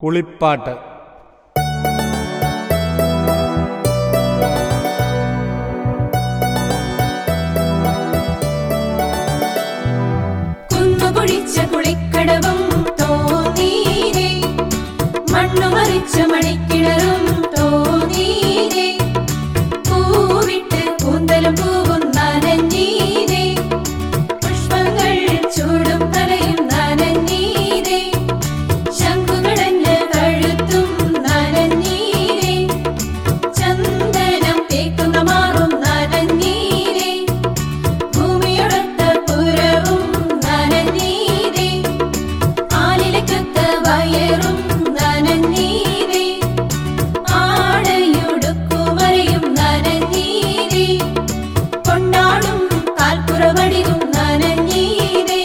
കുളിപ്പാട്ട് കുന്നുപൊഴിച്ച കുളിക്കടവും തോന്നീരേ മണ്ണു മറിച്ച മണിക്കിണറും തോന്നീരേ പൂവിട്ട് കൂന്തലും പൂവും നനഞ്ഞീരേ പുഷ്പങ്ങൾ ചൂടും തലയും നനഞ്ഞീരേ ശംഖുകടഞ്ഞ് കഴുത്തും നനഞ്ഞീരേ ചന്ദനം തേക്കുന്ന മാറും നനഞ്ഞീരേ ഭൂമിയൊടത്ത പുരവും നനഞ്ഞീരേ ആലിലക്കത്ത വയറും നനഞ്ഞീരേ ആടയുടുക്കുമരയും നനഞ്ഞീരേ കൊണ്ടാടും കാൽപ്പുറവടിയും നനഞ്ഞീരേ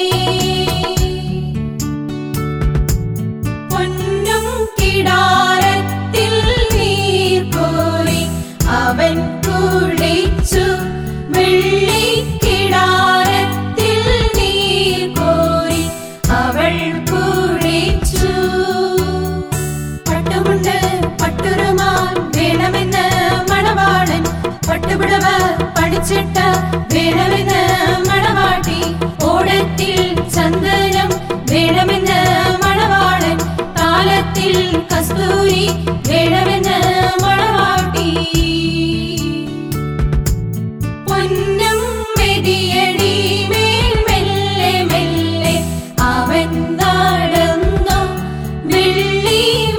പൊന്നും കിടാരത്തിൽ നീർ കോരി അവൻ കുളിച്ചു വെള്ളി കിടാരത്തിൽ നീർ കോരി അവൾ കുളിച്ചു പട്ടുമുണ്ട് പട്ടുരുമാൻ വേണമെന്ന് മണവാളൻ പട്ടുപുടവ പഠിച്ചിട്ട വേണമെന്ന് മണവാട്ടി ഓടത്തിൽ ചന്ദനം വേണമെന്ന് മണവാളൻ താലത്തിൽ കസ്തൂരി വേണമെന്ന് മണവാട്ടി പൊന്നും മെതിയടി മേൽ മെല്ലെ മെല്ലെ അവൻ നടന്നു വെള്ളി